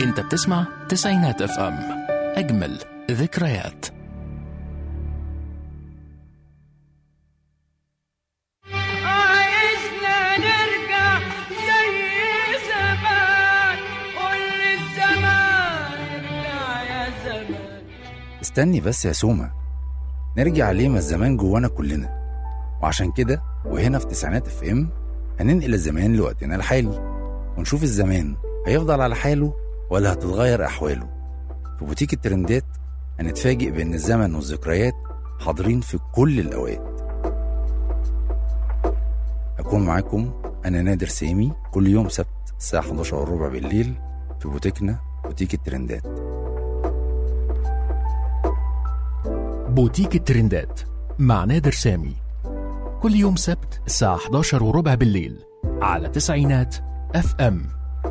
انت بتسمع تسعينات اف ام اجمل ذكريات عايزنا نرجع زي زمان قول الزمان ارجع يا زمان استني بس يا سومة نرجع ليه ما الزمان جوانا كلنا وعشان كده وهنا في تسعينات اف ام هننقل الزمان لوقتنا الحالي ونشوف الزمان هيفضل على حاله ولا هتتغير أحواله في بوتيك الترندات هنتفاجئ بأن الزمن والذكريات حاضرين في كل الأوقات هكون معاكم أنا نادر سامي كل يوم سبت الساعة 11 وربع بالليل في بوتيكنا بوتيك الترندات بوتيك الترندات مع نادر سامي كل يوم سبت الساعة 11 وربع بالليل على تسعينات اف ام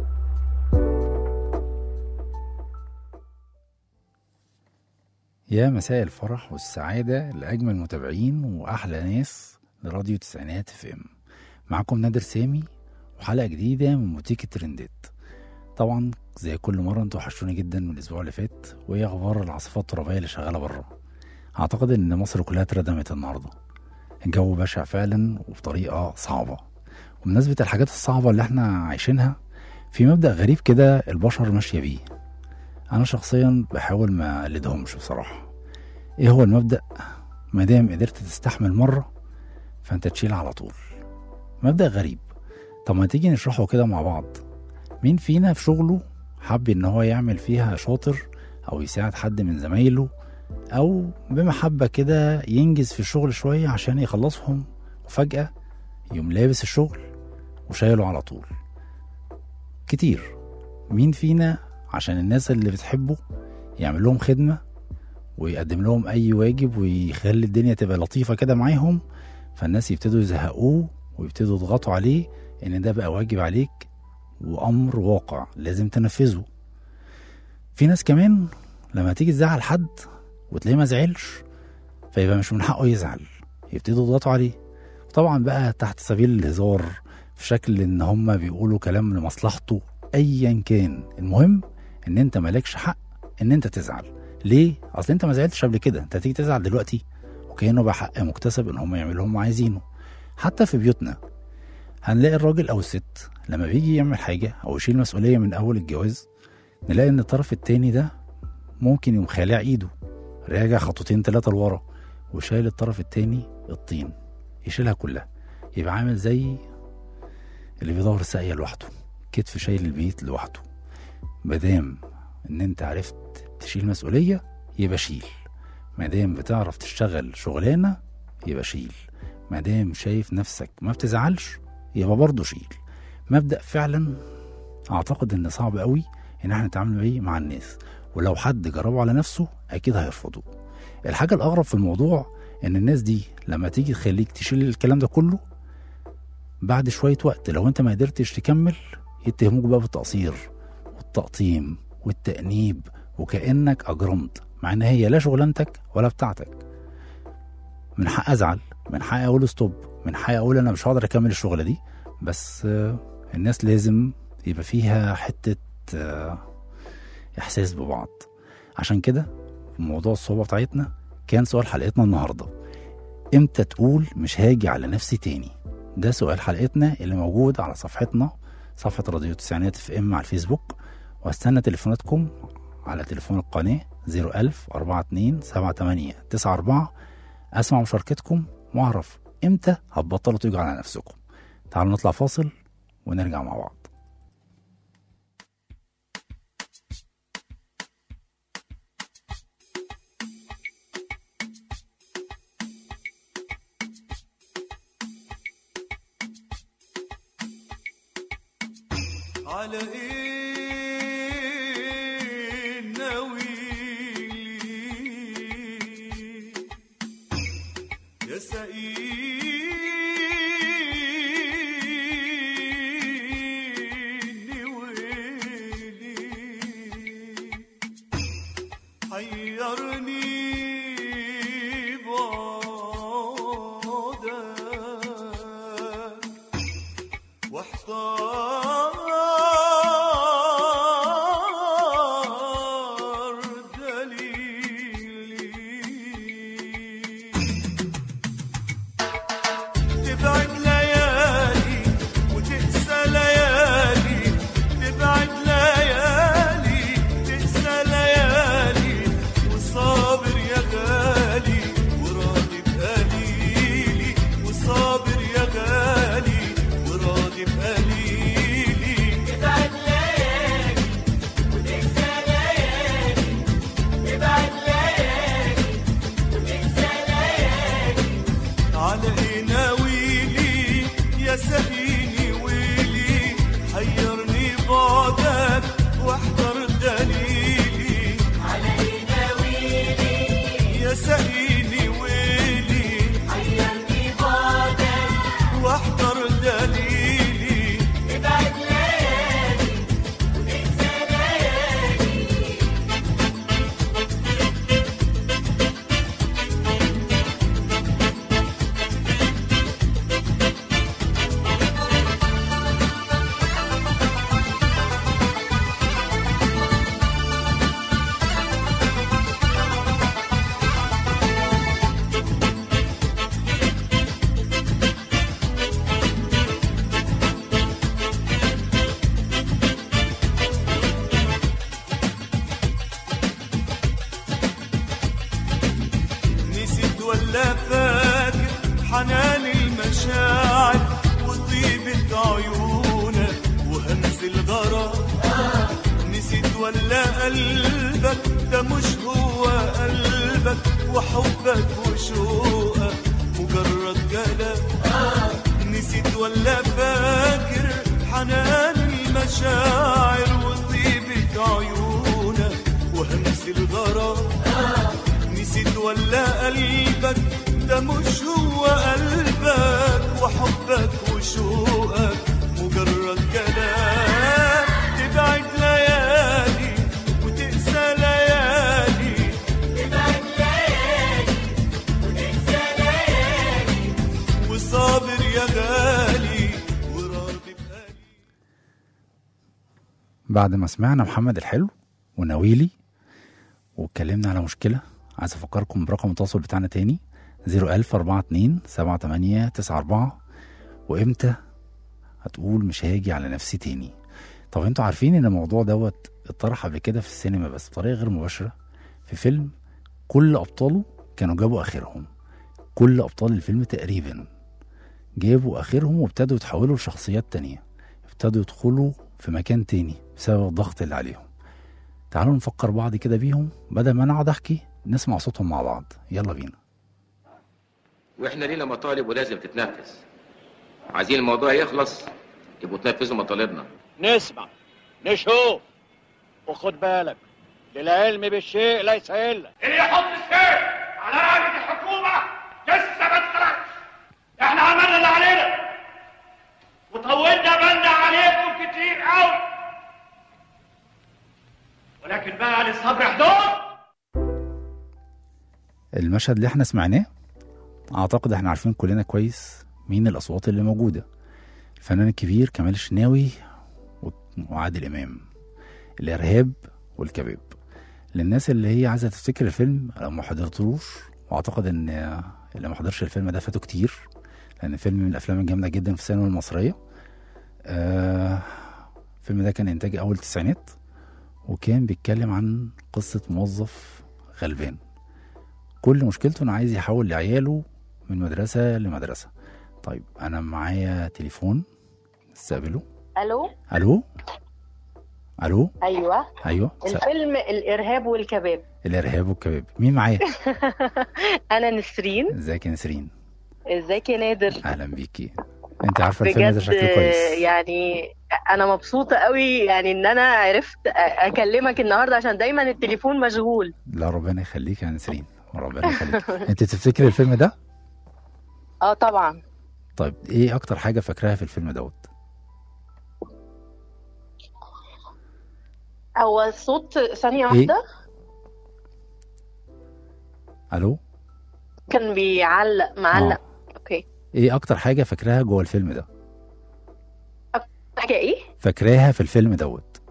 يا مساء الفرح والسعادة لأجمل متابعين وأحلى ناس لراديو تسعينات اف ام معكم نادر سامي وحلقة جديدة من بوتيك الترندات طبعا زي كل مرة انتوا وحشوني جدا من الأسبوع اللي فات وهي أخبار العاصفة الترابية اللي شغالة بره أعتقد إن مصر كلها اتردمت النهاردة الجو بشع فعلا وبطريقة صعبة وبمناسبة الحاجات الصعبة اللي احنا عايشينها في مبدأ غريب كده البشر ماشية بيه أنا شخصيا بحاول ما أقلدهمش بصراحة إيه هو المبدأ؟ مادام قدرت تستحمل مرة فأنت تشيل على طول مبدأ غريب طب ما تيجي نشرحه كده مع بعض مين فينا في شغله حب إن هو يعمل فيها شاطر أو يساعد حد من زمايله أو بمحبة كده ينجز في الشغل شوية عشان يخلصهم وفجأة يقوم لابس الشغل وشايله على طول كتير مين فينا عشان الناس اللي بتحبه يعمل لهم خدمة ويقدم لهم أي واجب ويخلي الدنيا تبقى لطيفة كده معاهم فالناس يبتدوا يزهقوه ويبتدوا يضغطوا عليه إن ده بقى واجب عليك وأمر واقع لازم تنفذه في ناس كمان لما تيجي تزعل حد وتلاقيه ما زعلش فيبقى مش من حقه يزعل يبتدوا يضغطوا عليه طبعا بقى تحت سبيل الهزار في شكل ان هم بيقولوا كلام لمصلحته ايا كان المهم ان انت مالكش حق ان انت تزعل ليه اصل انت ما زعلتش قبل كده انت هتيجي تزعل دلوقتي وكانه بقى حق مكتسب ان هم يعملوا اللي هم عايزينه حتى في بيوتنا هنلاقي الراجل او الست لما بيجي يعمل حاجه او يشيل مسؤوليه من اول الجواز نلاقي ان الطرف التاني ده ممكن يقوم خالع ايده راجع خطوتين تلاتة لورا وشايل الطرف التاني الطين يشيلها كلها يبقى عامل زي اللي بيدور الساقية لوحده كتف شايل البيت لوحده مادام ان انت عرفت تشيل مسؤولية يبقى شيل مادام بتعرف تشتغل شغلانة يبقى شيل مادام شايف نفسك ما بتزعلش يبقى برضه شيل مبدأ فعلا اعتقد ان صعب قوي ان احنا نتعامل بيه مع الناس ولو حد جربه على نفسه اكيد هيرفضه الحاجة الاغرب في الموضوع ان الناس دي لما تيجي تخليك تشيل الكلام ده كله بعد شوية وقت لو انت ما قدرتش تكمل يتهموك بقى بالتقصير والتقطيم والتأنيب وكأنك أجرمت مع إن هي لا شغلانتك ولا بتاعتك من حق أزعل من حق أقول ستوب من حق أقول أنا مش هقدر أكمل الشغلة دي بس آه، الناس لازم يبقى فيها حتة آه، إحساس ببعض عشان كده في موضوع الصحبة بتاعتنا كان سؤال حلقتنا النهاردة امتى تقول مش هاجي على نفسي تاني ده سؤال حلقتنا اللي موجود على صفحتنا صفحة راديو تسعينات اف ام على الفيسبوك واستنى تليفوناتكم على تليفون القناة 01000 42 78 94 اسمع مشاركتكم واعرف امتى هتبطلوا تيجوا على نفسكم تعالوا نطلع فاصل ونرجع مع بعض على ايه ناويلي يا سقيني ويلي حيرني بعدك ودليلي نسيت ولا فاكر حنان المشاعر وطيبة عيونك وهمس الغرام نسيت ولا قلبك ده مش هو قلبك وحبك وشوقك مجرد كلام نسيت ولا فاكر حنان المشاعر وطيبة عيونك وهمس الغرام نسيت ولا قلبك ده مش هو قلبك وحبك وشوقك مجرد كلام تبعد ليالي وتقسى ليالي وصابر يا غالي وراضي بقالي بعد ما سمعنا محمد الحلو ونويلي واتكلمنا على مشكلة عايز أفكركم برقم التواصل بتاعنا تاني 01042 7894 وإمتى هتقول مش هاجي على نفسي تاني طب انتوا عارفين ان الموضوع دوت اتطرح قبل كده في السينما بس بطريقة غير مباشرة في فيلم كل أبطاله كانوا جابوا آخرهم كل أبطال الفيلم تقريبا جابوا آخرهم وابتدوا يتحولوا لشخصيات تانية ابتدوا يدخلوا في مكان تاني بسبب الضغط اللي عليهم تعالوا نفكر بعض كده بيهم بدل ما انا اقعد احكي نسمع صوتهم مع بعض يلا بينا واحنا لينا مطالب ولازم تتنفذ عايزين الموضوع يخلص يبقوا تنفذوا مطالبنا نسمع نشوف وخد بالك للعلم بالشيء ليس إلا اللي يحط السيف على رقبة الحكومة لسه ما اتخلقش احنا عملنا اللي علينا وطولنا بالنا عليكم كتير قوي ولكن بقى للصبر حدود المشهد اللي احنا سمعناه اعتقد احنا عارفين كلنا كويس مين الاصوات اللي موجوده الفنان الكبير كمال الشناوي و- وعادل امام الارهاب والكباب للناس اللي هي عايزه تفتكر الفيلم لو ما حضرتوش واعتقد ان اللي ما حضرش الفيلم ده فاته كتير لان فيلم من الافلام الجامده جدا في السينما المصريه آه الفيلم ده كان انتاج اول التسعينات وكان بيتكلم عن قصه موظف غلبان كل مشكلته انه عايز يحول لعياله من مدرسه لمدرسه طيب انا معايا تليفون استقبله الو الو الو ايوه ايوه س- الفيلم الارهاب والكباب الارهاب والكباب مين معايا انا نسرين ازيك يا نسرين ازيك يا نادر اهلا بيكي انت عارفه الفيلم ده بجد شكله كويس يعني انا مبسوطه قوي يعني ان انا عرفت أ- اكلمك النهارده عشان دايما التليفون مشغول لا ربنا يخليك يا نسرين ربنا يخليك انت تفتكري الفيلم ده اه طبعا طيب ايه اكتر حاجه فاكراها في الفيلم دوت هو الصوت ثانيه إيه؟ واحده الو كان بيعلق معلق آه. اوكي ايه اكتر حاجه فاكراها جوه الفيلم ده حاجه ايه فاكراها في الفيلم دوت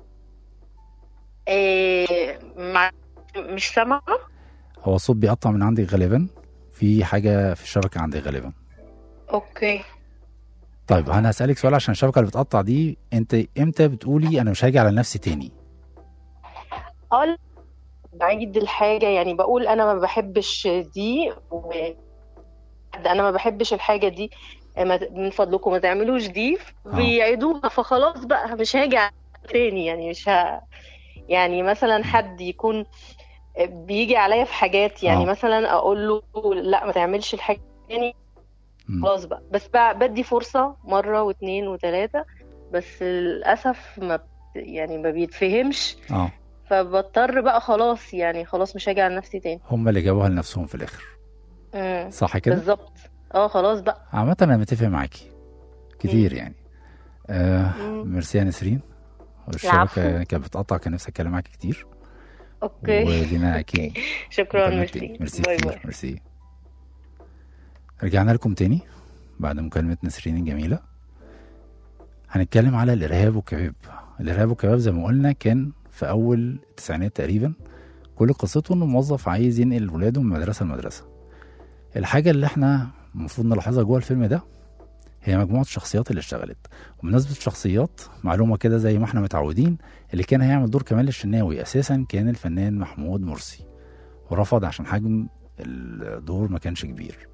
إيه مع... مش سامعه هو الصوت بيقطع من عندي غالبا في حاجه في الشبكه عندي غالبا اوكي طيب انا هسالك سؤال عشان الشبكه اللي بتقطع دي انت امتى بتقولي انا مش هاجي على نفسي تاني اه بعيد الحاجة يعني بقول أنا ما بحبش دي و... أنا ما بحبش الحاجة دي ما... من فضلكم ما تعملوش دي بيعيدوها فخلاص بقى مش هاجي على تاني يعني مش ه... يعني مثلا حد يكون بيجي عليا في حاجات يعني آه. مثلا أقول له لا ما تعملش الحاجة تاني مم. خلاص بقى بس بقى بدي فرصة مرة واثنين وثلاثة بس للأسف ما بت... يعني ما بيتفهمش اه فبضطر بقى خلاص يعني خلاص مش هاجي على نفسي تاني هم اللي جابوها لنفسهم في الاخر امم صح كده بالظبط اه خلاص بقى عامه انا متفق معاكي كتير يعني آه مم. ميرسي يا نسرين العفو. الشبكه كانت بتقطع كان نفسي اتكلم معاك كتير اوكي ولينا اكيد شكرا مكالمات ميرسي تاني. ميرسي باي كتير باي ميرسي رجعنا لكم تاني بعد مكالمة نسرين الجميلة هنتكلم على الإرهاب والكباب الإرهاب والكباب زي ما قلنا كان في أول التسعينات تقريبا كل قصته إنه موظف عايز ينقل ولاده من مدرسة لمدرسة الحاجة اللي احنا المفروض نلاحظها جوه الفيلم ده هي مجموعة الشخصيات اللي اشتغلت وبمناسبة الشخصيات معلومة كده زي ما احنا متعودين اللي كان هيعمل دور كمال الشناوي أساسا كان الفنان محمود مرسي ورفض عشان حجم الدور ما كانش كبير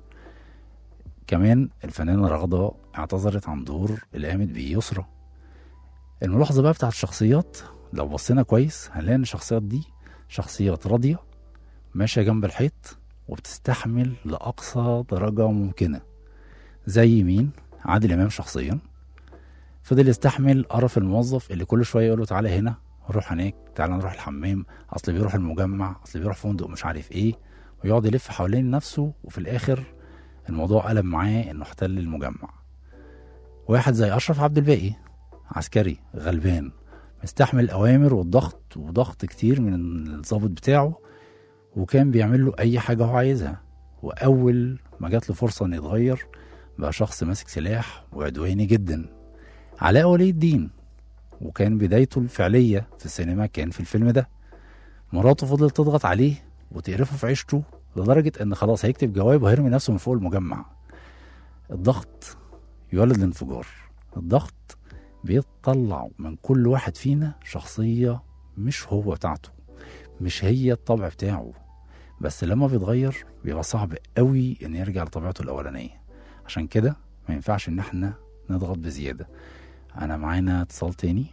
كمان الفنانة رغدة اعتذرت عن دور اللي قامت بيه يسرا الملاحظة بقى بتاعت الشخصيات لو بصينا كويس هنلاقي ان الشخصيات دي شخصيات راضية ماشية جنب الحيط وبتستحمل لأقصى درجة ممكنة زي مين عادل إمام شخصيا فضل يستحمل قرف الموظف اللي كل شوية يقول له تعالى هنا نروح هناك تعالى نروح الحمام أصل بيروح المجمع أصل بيروح فندق مش عارف إيه ويقعد يلف حوالين نفسه وفي الآخر الموضوع قلب معاه إنه احتل المجمع واحد زي أشرف عبد الباقي عسكري غلبان مستحمل الأوامر والضغط وضغط كتير من الضابط بتاعه وكان بيعمل له أي حاجة هو عايزها وأول ما جات له فرصة إنه يتغير بقى شخص ماسك سلاح وعدواني جدا علاء ولي الدين وكان بدايته الفعلية في السينما كان في الفيلم ده مراته فضلت تضغط عليه وتقرفه في عيشته لدرجة إن خلاص هيكتب جواب وهيرمي نفسه من فوق المجمع الضغط يولد الانفجار الضغط بيطلع من كل واحد فينا شخصية مش هو بتاعته مش هي الطبع بتاعه بس لما بيتغير بيبقى صعب قوي ان يرجع لطبيعته الاولانيه عشان كده ما ينفعش ان احنا نضغط بزياده انا معانا اتصال تاني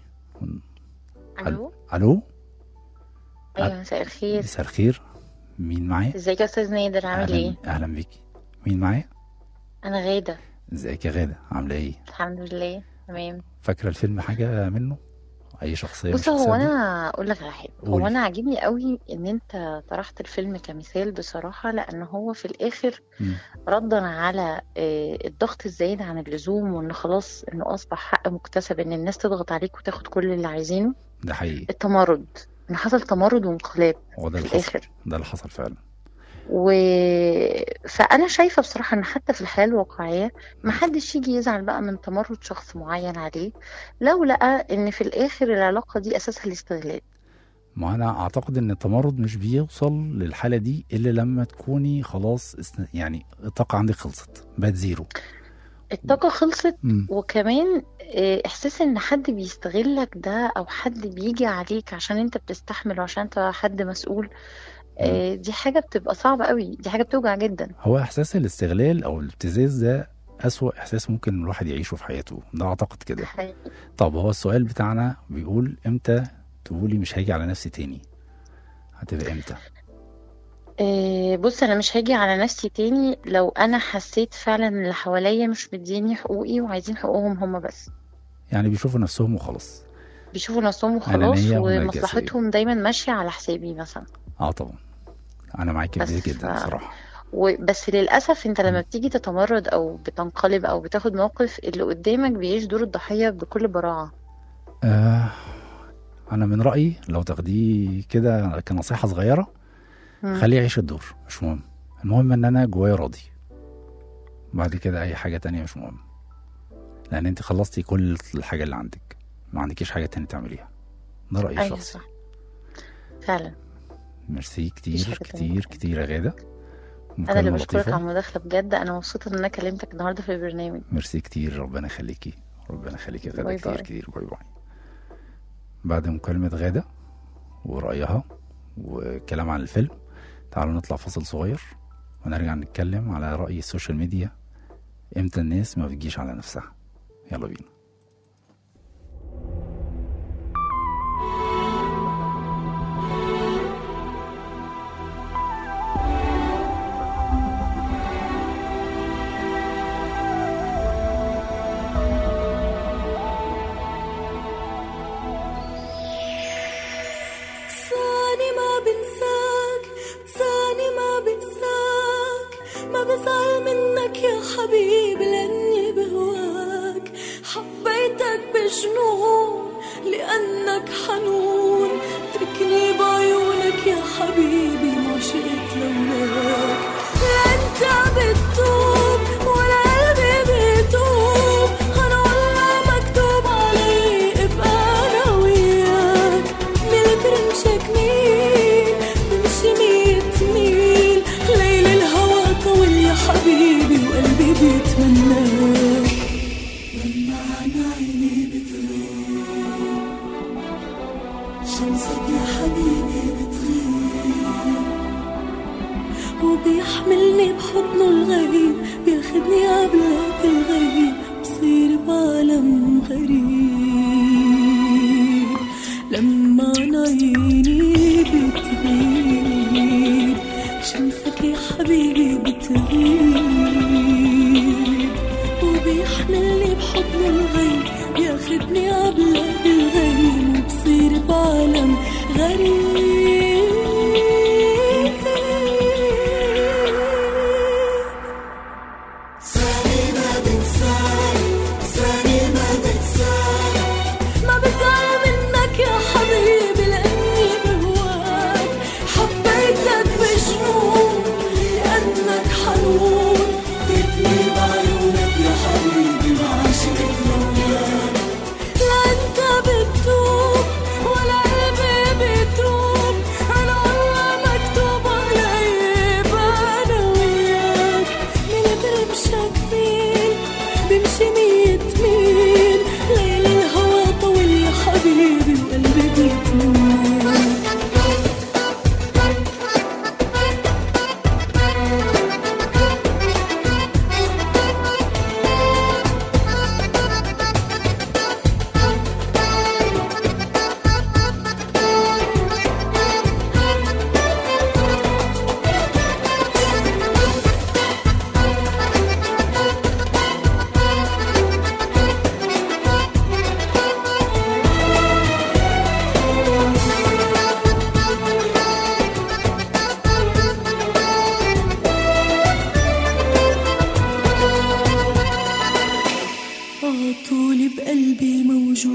الو الو ايوه مساء الخير مساء الخير مين معايا ازيك يا استاذ نادر عامل ايه اهلا اهلا بيكي مين معايا انا غاده ازيك يا غاده عامله ايه الحمد لله تمام فاكره الفيلم حاجه منه اي شخصيه من بص هو الشخصيات دي؟ انا اقول لك على حاجه هو قولي. انا عاجبني قوي ان انت طرحت الفيلم كمثال بصراحه لان هو في الاخر مم. ردا على آه، الضغط الزايد عن اللزوم وان خلاص انه اصبح حق مكتسب ان الناس تضغط عليك وتاخد كل اللي عايزينه ده حقيقي التمرد ان حصل تمرد وانقلاب هو ده في اللي حصل الاخر ده اللي حصل فعلا و... فأنا شايفة بصراحة إن حتى في الحياة الواقعية محدش يجي يزعل بقى من تمرد شخص معين عليه لو لقى إن في الآخر العلاقة دي أساسها الاستغلال ما انا اعتقد ان التمرد مش بيوصل للحاله دي الا لما تكوني خلاص است- يعني الطاقه عندك خلصت بقت زيرو الطاقة خلصت مم. وكمان آه، إحساس إن حد بيستغلك ده أو حد بيجي عليك عشان أنت بتستحمل وعشان أنت حد مسؤول آه، دي حاجة بتبقى صعبة قوي دي حاجة بتوجع جدا هو احساس الاستغلال او الابتزاز ده اسوأ احساس ممكن الواحد يعيشه في حياته ده اعتقد كده حقيقي. طب هو السؤال بتاعنا بيقول امتى تقولي مش هاجي على نفسي تاني هتبقى امتى آه، بص انا مش هاجي على نفسي تاني لو انا حسيت فعلا ان اللي حواليا مش مديني حقوقي وعايزين حقوقهم هم بس يعني بيشوفوا نفسهم وخلاص بيشوفوا نفسهم وخلاص أنانية ونرجسية. ومصلحتهم دايما ماشية على حسابي مثلا اه طبعا انا معاكي في بس ده جدا ف- بصراحه وبس للأسف انت لما بتيجي تتمرد او بتنقلب او بتاخد موقف اللي قدامك بيعيش دور الضحية بكل براعة آه انا من رايي لو تاخديه كده كنصيحه صغيره مم. خليه يعيش الدور مش مهم المهم ان انا جوايا راضي بعد كده اي حاجه تانية مش مهم لان انت خلصتي كل الحاجه اللي عندك ما عندكيش حاجه تانية تعمليها ده رايي ايوه الشخصي صح فعلا ميرسي مفيش كتير حاجة تانية كتير كتير يا غاده انا اللي مكالمة بشكرك لطيفة. على المداخلة بجد انا مبسوطة ان انا كلمتك النهاردة في البرنامج ميرسي كتير ربنا يخليكي ربنا يخليكي يا غاده باي كتير باي. كتير باي باي بعد مكالمه غاده ورايها وكلام عن الفيلم تعالوا نطلع فاصل صغير ونرجع نتكلم على راي السوشيال ميديا امتى الناس ما بتجيش على نفسها يلا بينا ثاني ما بنساك ثاني ما بنساك ما بزعل منك يا حبيبي لاني بهواك حبيتك بجنون لأنك حنون تركني بعيونك يا حبيبي ما شئت لولاك لا انت بتتوب ولا قلبي بيتوب انا والله مكتوب علي ابقى انا وياك ملك رمشك مين بمشي مية ميل ليل الهوى طول يا حبيبي وقلبي بيتمناك لما عن عيني بتغيب شمسك يا حبيبي بتغيب وبيحملني بحضنه الغريب بياخدني عبلات الغيب بصير بعالم غريب لما عيني بتغيب شمسك يا حبيبي بتغيب وبيحملني بحضنه الغيب بياخدني عبلاد الغيب وبصير بعالم غريب ثاني ما بنساك ثاني ما بنساك ما بزعل منك يا حبيبي لاني بهواك حبيتك بجنون لانك حنون تبني بعيونك يا حبيبي ما عشقت لولاك لا انت بتتوب ولا قلبي بيتوب انا والله مكتوب علي انا وياك من برمشك مين بمشي مية ميل ليل الهوى طول يا حبيبي وقلبي بيتمناك عطولي بقلبي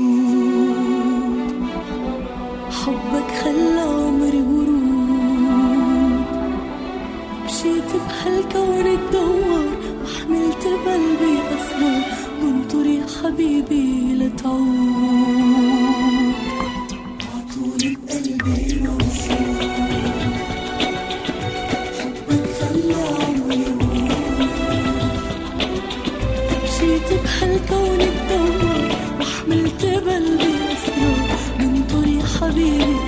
موجود حبك خلى عمري ورود مشيت بهالكون تدور وحملت بقلبي أسرار بنطر يا حبيبي لتعود عطولي بقلبي موجود حبك خلى عمري مشيت بهالكون تدور وحملت بقلبي أسرار بنطر يا حبيبي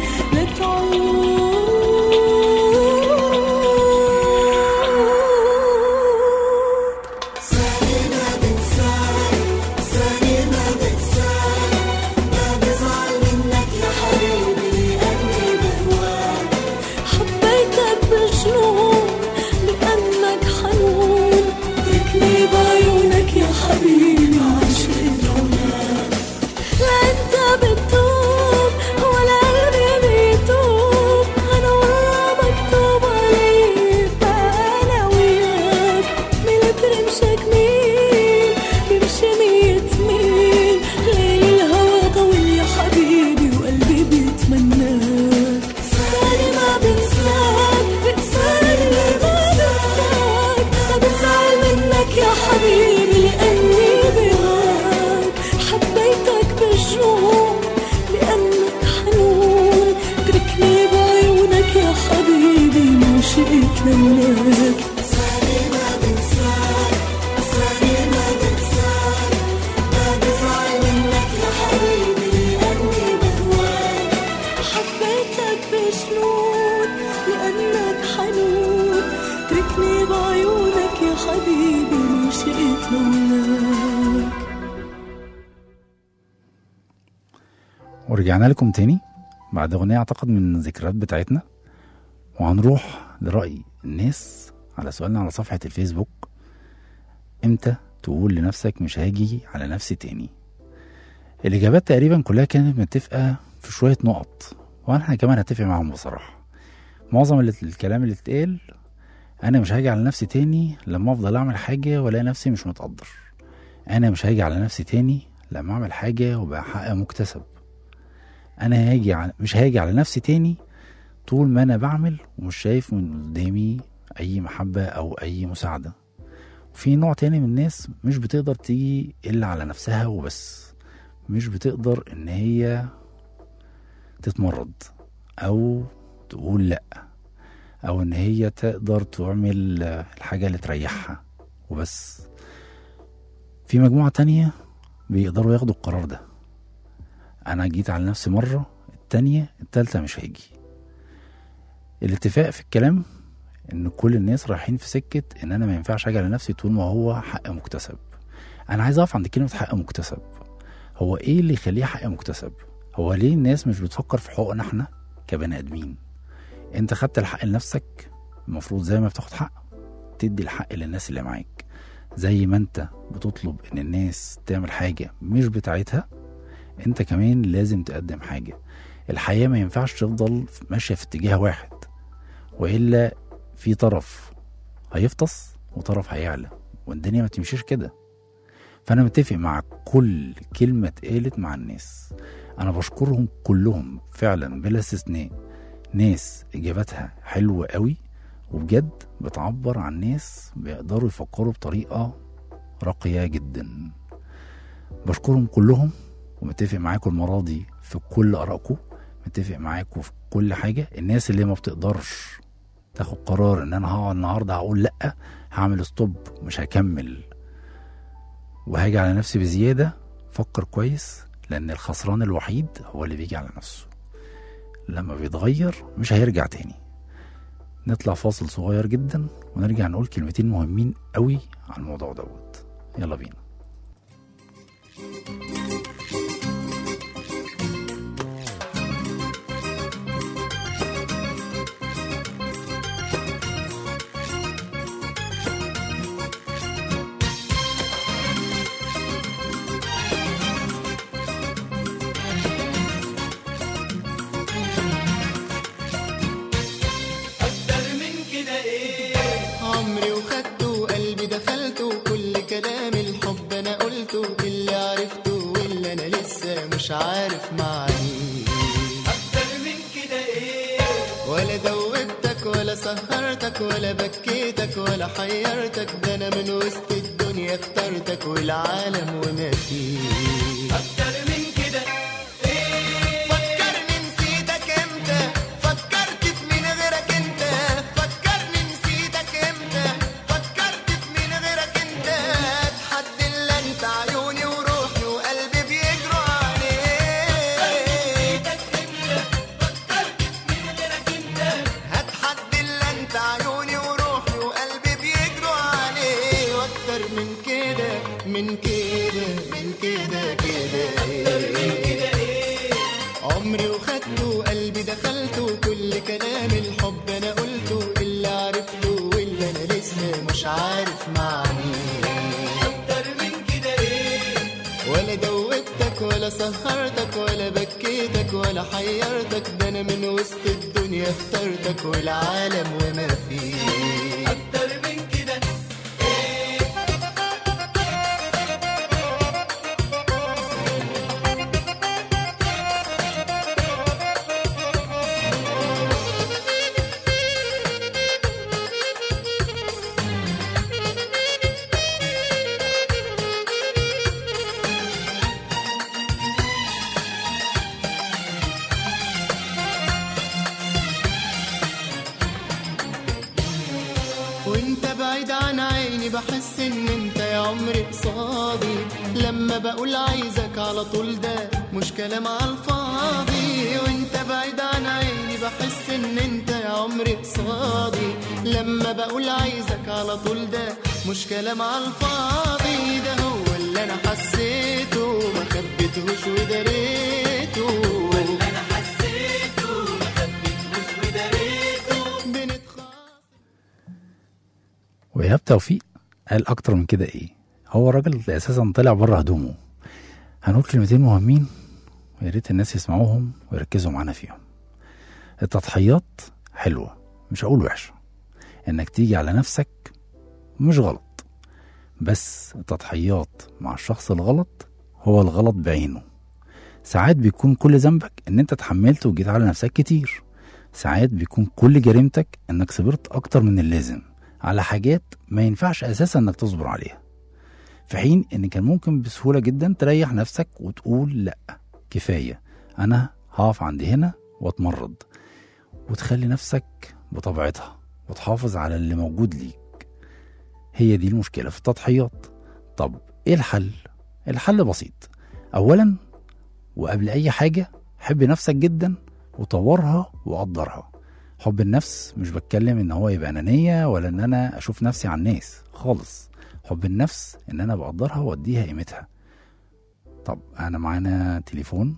لتعود ثاني ما بنساك ثاني ما بنساك ما بزعل منك يا حبيبي لأني بهواك حبيتك بجنون لأنك حنون تركني بعيونك يا حبيبي عشقت لولاك لا انت بتتوب ولا قلبي بيتوب انا والله مكتوب علي انا وياك ملك رمشك مين بمشي مية ميل ليل الهوى طول يا حبيبي وقلبي بيتمناك ثاني ما بنساك ثاني ما بنساك ما بزعل منك يا حبيبي لأني بهواك حبيتك بجنون لأنك حنون تركني بعيونك يا حبيبي ما شئت لولاك ثاني ما بنساك ثاني ما بنساك ما بزعل منك يا حبيبي لأني بهواك حبيتك بجنون لأنك حنون تركني بعيونك يا حبيبي ما شئت لولاك ورجعنا لكم تاني بعد أغنية أعتقد من الذكريات بتاعتنا وهنروح لرأي الناس على سؤالنا على صفحة الفيسبوك امتى تقول لنفسك مش هاجي على نفسي تاني الإجابات تقريبا كلها كانت متفقة في شوية نقط وأنا كمان هتفق معاهم بصراحة معظم اللي- الكلام اللي اتقال أنا مش هاجي على نفسي تاني لما أفضل أعمل حاجة وألاقي نفسي مش متقدر أنا مش هاجي على نفسي تاني لما اعمل حاجه وبقى حق مكتسب انا هاجي على مش هاجي على نفسي تاني طول ما انا بعمل ومش شايف من قدامي اي محبه او اي مساعده وفي نوع تاني من الناس مش بتقدر تيجي الا على نفسها وبس مش بتقدر ان هي تتمرد او تقول لا او ان هي تقدر تعمل آه، الحاجه اللي تريحها وبس في مجموعه تانية بيقدروا ياخدوا القرار ده انا جيت على نفسي مره التانية التالتة مش هيجي الاتفاق في الكلام ان كل الناس رايحين في سكه ان انا ما ينفعش اجي على نفسي طول ما هو حق مكتسب انا عايز اقف عند كلمه حق مكتسب هو ايه اللي يخليه حق مكتسب هو ليه الناس مش بتفكر في حقوقنا احنا كبني ادمين انت خدت الحق لنفسك المفروض زي ما بتاخد حق تدي الحق للناس اللي معاك زي ما انت بتطلب ان الناس تعمل حاجه مش بتاعتها انت كمان لازم تقدم حاجه الحياه ما ينفعش تفضل ماشيه في اتجاه واحد والا في طرف هيفطس وطرف هيعلى والدنيا ما تمشيش كده فانا متفق مع كل كلمه اتقالت مع الناس انا بشكرهم كلهم فعلا بلا استثناء ناس اجاباتها حلوه قوي وبجد بتعبر عن ناس بيقدروا يفكروا بطريقه راقيه جدا بشكرهم كلهم ومتفق معاكم المره دي في كل ارائكم متفق معاكم في كل حاجه الناس اللي ما بتقدرش تاخد قرار ان انا هقعد النهارده هقول لا هعمل ستوب مش هكمل وهاجي على نفسي بزياده فكر كويس لان الخسران الوحيد هو اللي بيجي على نفسه لما بيتغير مش هيرجع تاني نطلع فاصل صغير جدا ونرجع نقول كلمتين مهمين قوي على الموضوع دوت يلا بينا أكتر من كده إيه عمري وخدته وقلبي دخلته وكل كلام الحب أنا قلته اللي عرفته واللي أنا لسه مش عارف معنيه أكتر من كده إيه ولا دوبتك ولا سهرتك ولا بكيتك ولا حيرتك ده أنا من وسط الدنيا اخترتك والعالم وما فيه أكتر من كده فكرني نسيتك امتى فكرت في مين غيرك انت فكرني نسيتك امتى فكرت في مين غيرك انت اتحدى الا انت عيوني وروحي وقلبي بيجروا عليك هتحدى الا انت عيوني وروحي وقلبي بيجروا عليه واكتر من كده من كده من كده كده عمري وخدته وقلبي دخلته وكل كلام الحب انا قلته اللي عرفته واللي انا لسه مش عارف معنيه اكتر من كده ايه ولا دوبتك ولا سهرتك ولا بكيتك ولا حيرتك ده انا من وسط الدنيا اخترتك والعالم وما فيه اكتر من كده وانت بعيد عن عيني بحس ان انت يا عمري قصادي لما بقول عايزك على طول ده مش كلام على الفاضي وانت بعيد عن عيني بحس ان انت يا عمري قصادي لما بقول عايزك على طول ده مش كلام على الفاضي ده هو اللي انا حسيته ما خبيتهوش وداريته واللي انا حسيته ما خبيتهوش وداريته بنتخانق وإيهاب توفيق قال أكتر من كده إيه هو الراجل أساسا طلع بره هدومه هنقول كلمتين مهمين ويا ريت الناس يسمعوهم ويركزوا معانا فيهم التضحيات حلوة مش هقول وحشة إنك تيجي على نفسك مش غلط بس التضحيات مع الشخص الغلط هو الغلط بعينه ساعات بيكون كل ذنبك ان انت اتحملت وجيت على نفسك كتير ساعات بيكون كل جريمتك انك صبرت اكتر من اللازم على حاجات ما ينفعش اساسا انك تصبر عليها في حين ان كان ممكن بسهولة جدا تريح نفسك وتقول لا كفاية انا هقف عند هنا واتمرد وتخلي نفسك بطبيعتها وتحافظ على اللي موجود ليك هي دي المشكلة في التضحيات طب ايه الحل؟ الحل بسيط اولا وقبل اي حاجة حب نفسك جدا وطورها وقدرها حب النفس مش بتكلم ان هو يبقى انانية ولا ان انا اشوف نفسي على الناس خالص حب النفس ان انا بقدرها واديها قيمتها طب انا معانا تليفون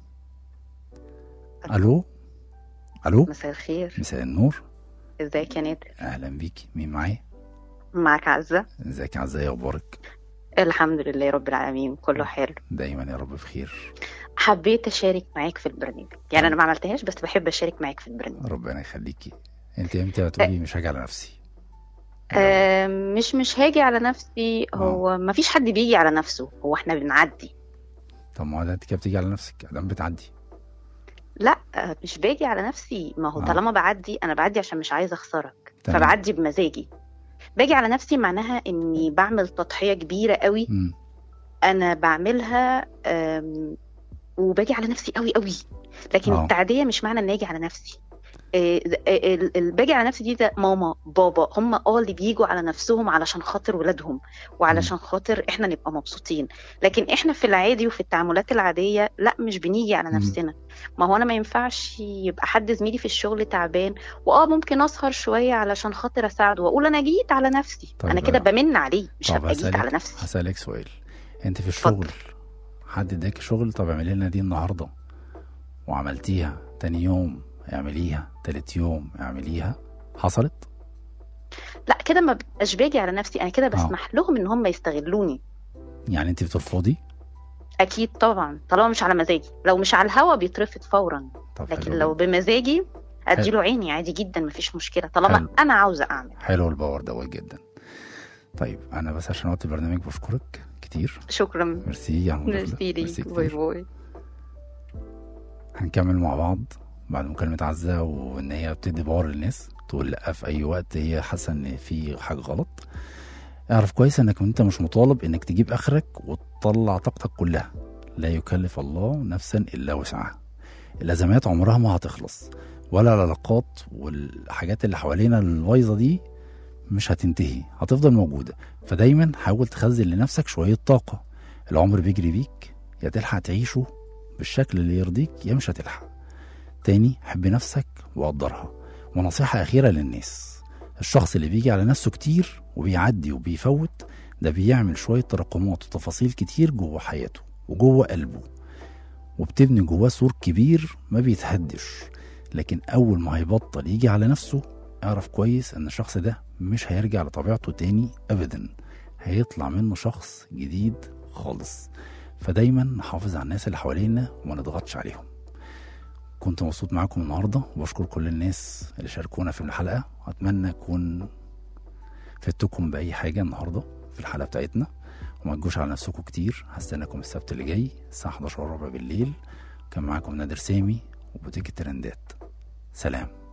الو الو مساء الخير مساء النور ازيك يا نادر اهلا بيكي مين معايا معك عزة ازيك يا عزة ايه اخبارك الحمد لله رب العالمين كله حلو دايما يا رب بخير حبيت اشارك معاك في البرنامج يعني انا ما عملتهاش بس بحب اشارك معاك في البرنامج ربنا يخليكي انت امتى هتقولي مش هاجي على نفسي آه مش مش هاجي على نفسي هو ما فيش حد بيجي على نفسه هو احنا بنعدي طب ما هو ده انت كده بتيجي على نفسك ادام بتعدي لا آه، مش باجي على نفسي ما هو آه. طالما بعدي انا بعدي عشان مش عايزه اخسرك تمام. فبعدي بمزاجي باجي على نفسي معناها اني بعمل تضحيه كبيره قوي مم. انا بعملها أم، وباجي على نفسي قوي قوي لكن آه. التعديه مش معنى ان اجي على نفسي آه، آه، ال- ال- باجي على نفسي دي ده ماما بابا هم اه اللي بيجوا على نفسهم علشان خاطر ولادهم وعلشان خاطر احنا نبقى مبسوطين لكن احنا في العادي وفي التعاملات العاديه لا مش بنيجي على مم. نفسنا ما هو انا ما ينفعش يبقى حد زميلي في الشغل تعبان واه ممكن اسهر شويه علشان خاطر اساعده واقول انا جيت على نفسي طيب انا كده أنا- بمن عليه مش طب هبقى جيت على هسألك نفسي هسألك سؤال انت في الشغل حد اداك شغل طب اعملي لنا دي النهارده وعملتيها تاني يوم اعمليها تالت يوم اعمليها حصلت لا كده ما بقاش باجي على نفسي انا كده بسمح لهم ان هم يستغلوني يعني انت بترفضي اكيد طبعا طالما مش على مزاجي لو مش على الهوا بيترفض فورا طب لكن حلو لو بمزاجي اديله حلو. عيني عادي جدا مفيش مشكله طالما حلو. انا عاوزه اعمل حلو الباور دوت جدا طيب انا بس عشان وقت البرنامج بشكرك كتير شكرا ميرسي على المداخلة. ميرسي ميرسي ليك باي كتير. باي هنكمل مع بعض بعد مكالمة عزة وإن هي بتدي باور للناس تقول لأ في أي وقت هي حاسة إن في حاجة غلط اعرف كويس إنك أنت مش مطالب إنك تجيب آخرك وتطلع طاقتك كلها لا يكلف الله نفسا إلا وسعها الأزمات عمرها ما هتخلص ولا العلاقات والحاجات اللي حوالينا البايظة دي مش هتنتهي هتفضل موجودة فدايما حاول تخزن لنفسك شوية طاقة العمر بيجري بيك يا تلحق تعيشه بالشكل اللي يرضيك يا مش هتلحق تاني حب نفسك وقدرها ونصيحة أخيرة للناس الشخص اللي بيجي على نفسه كتير وبيعدي وبيفوت ده بيعمل شوية تراكمات وتفاصيل كتير جوه حياته وجوه قلبه وبتبني جواه سور كبير ما بيتهدش لكن أول ما هيبطل يجي على نفسه اعرف كويس إن الشخص ده مش هيرجع لطبيعته تاني أبدا هيطلع منه شخص جديد خالص فدايما نحافظ على الناس اللي حوالينا وما نضغطش عليهم كنت مبسوط معاكم النهارده وبشكر كل الناس اللي شاركونا في الحلقه واتمنى اكون فدتكم باي حاجه النهارده في الحلقه بتاعتنا وما تجوش على نفسكم كتير هستناكم السبت اللي جاي الساعه 11 وربع بالليل كان معاكم نادر سامي وبوتيك الترندات سلام